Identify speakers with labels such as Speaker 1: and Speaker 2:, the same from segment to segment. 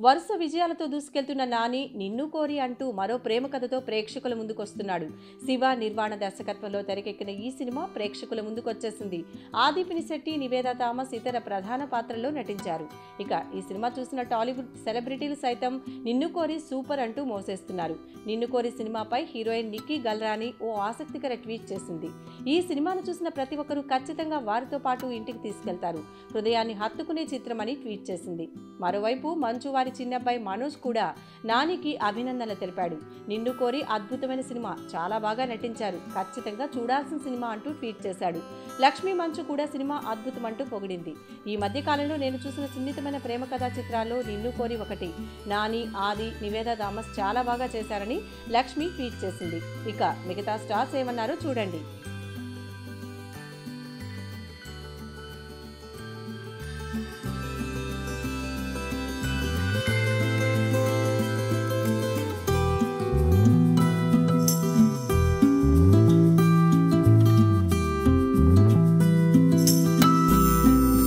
Speaker 1: వరుస విజయాలతో దూసుకెళ్తున్న నాని నిన్ను కోరి అంటూ మరో ప్రేమ కథతో ప్రేక్షకుల ముందుకొస్తున్నాడు శివ నిర్వాణ దర్శకత్వంలో తెరకెక్కిన ఈ సినిమా ప్రేక్షకుల ముందుకొచ్చేసింది ఆది పినిశెట్టి నివేదా థామస్ ఇతర ప్రధాన పాత్రల్లో నటించారు ఇక ఈ సినిమా చూసిన టాలీవుడ్ సెలబ్రిటీలు సైతం నిన్ను కోరి సూపర్ అంటూ మోసేస్తున్నారు నిన్ను కోరి సినిమాపై హీరోయిన్ నిక్కీ గల్రాని ఓ ఆసక్తికర ట్వీట్ చేసింది ఈ సినిమాను చూసిన ప్రతి ఒక్కరూ ఖచ్చితంగా వారితో పాటు ఇంటికి తీసుకెళ్తారు హృదయాన్ని హత్తుకునే చిత్రమని ట్వీట్ చేసింది మరోవైపు మంచు వారి చిన్నబ్బాయి మనోజ్ కూడా నానికి అభినందనలు తెలిపాడు నిన్ను కోరి అద్భుతమైన సినిమా చాలా బాగా నటించారు ఖచ్చితంగా చూడాల్సిన సినిమా అంటూ ట్వీట్ చేశాడు లక్ష్మీ మంచు కూడా సినిమా అద్భుతం అంటూ పొగిడింది ఈ మధ్య కాలంలో నేను చూసిన సున్నితమైన ప్రేమ కథా చిత్రాల్లో నిన్ను కోరి ఒకటి నాని ఆది నివేదా థామస్ చాలా బాగా చేశారని లక్ష్మి ట్వీట్ చేసింది ఇక మిగతా స్టార్స్ ఏమన్నారో చూడండి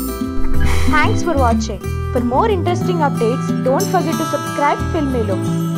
Speaker 2: Thanks for watching. For more interesting updates, don't forget to subscribe Filmy Look.